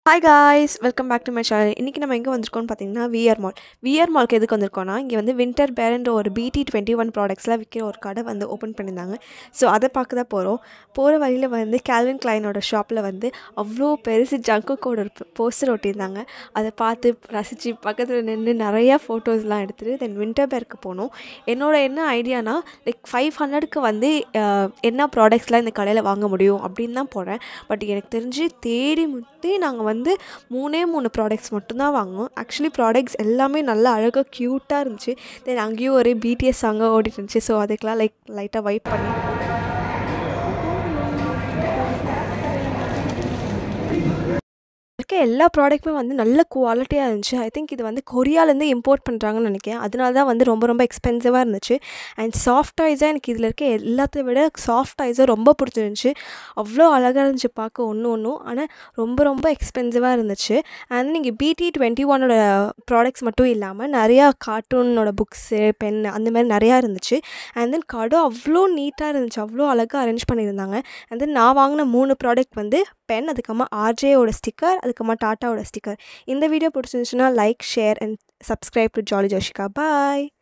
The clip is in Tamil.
hi guys welcome back to my channel இன்றைக்கி நம்ம எங்கே வந்திருக்கோம்னு பார்த்தீங்கன்னா விஆர் மால் விஆர் மால்க்கு எதுக்கு வந்திருக்கோம்னா இங்கே வந்து வின்டர் பேரன்ற ஒரு பிடி டுவெண்ட்டி ஒன் ப்ராடக்ட்ஸ்லாம் விற்கிற ஒரு கடை வந்து ஓப்பன் பண்ணியிருந்தாங்க ஸோ அதை பார்க்க தான் போகிறோம் போகிற வழியில் வந்து கேல்வின் கிளைனோட ஷாப்பில் வந்து அவ்வளோ பெருசு ஜங்குக்கோட ஒரு போஸ்டர் ஒட்டியிருந்தாங்க அதை பார்த்து ரசித்து பக்கத்தில் நின்று நிறையா ஃபோட்டோஸ்லாம் எடுத்துகிட்டு தென் வின்டர் பேருக்கு போனோம் என்னோட என்ன ஐடியானா லைக் ஃபைவ் ஹண்ட்ரடுக்கு வந்து அஹ், என்ன ப்ராடக்ட்ஸ்லாம் இந்த கடையில் வாங்க முடியும் அப்படின்னு தான் போனேன் பட் எனக்கு தெரிஞ்சு தேடி முத்தி நாங்கள் வந்து மூணே மூணு ப்ராடக்ட்ஸ் மட்டும்தான் வாங்கினோம் ஆக்சுவலி ப்ராடக்ட்ஸ் எல்லாமே நல்லா அழகாக க்யூட்டாக இருந்துச்சு தென் அங்கேயும் ஒரு பிடிஎஸ் சாங்காக ஓடிட்டு இருந்துச்சு ஸோ அதுக்கெலாம் லைக் லைட்டாக வைப் பண்ணி இருக்க எல்லா ப்ராடக்ட்டுமே வந்து நல்ல குவாலிட்டியாக இருந்துச்சு ஐ திங்க் இது வந்து கொரியாலேருந்து இம்போர்ட் பண்ணுறாங்கன்னு நினைக்கிறேன் அதனால தான் வந்து ரொம்ப ரொம்ப எக்ஸ்பென்சிவாக இருந்துச்சு அண்ட் சாஃப்ட் டாய்ஸாக எனக்கு இதில் இருக்க எல்லாத்த விட சாஃப்ட் டாய்ஸாக ரொம்ப பிடிச்சிருந்துச்சு அவ்வளோ அழகாக இருந்துச்சு பார்க்க ஒன்று ஒன்றும் ஆனால் ரொம்ப ரொம்ப எக்ஸ்பென்சிவாக இருந்துச்சு அண்ட் நீங்கள் பிடி டுவெண்ட்டி ஒனோட ப்ராடக்ட்ஸ் மட்டும் இல்லாமல் நிறையா கார்ட்டூனோட புக்ஸு பென் அந்த மாதிரி நிறையா இருந்துச்சு அண்ட் தென் கடை அவ்வளோ நீட்டாக இருந்துச்சு அவ்வளோ அழகாக அரேஞ்ச் பண்ணியிருந்தாங்க அண்ட் தென் நான் வாங்கின மூணு ப்ராடக்ட் வந்து பென் அதுக்கப்புறமா ஆர்ஜேயோட ஸ்டிக்கர் அதுக்கப்புறமா டாட்டாவோட ஸ்டிக்கர் இந்த வீடியோ பிடிச்சிருந்துச்சுன்னா like share and subscribe to jolly Joshika bye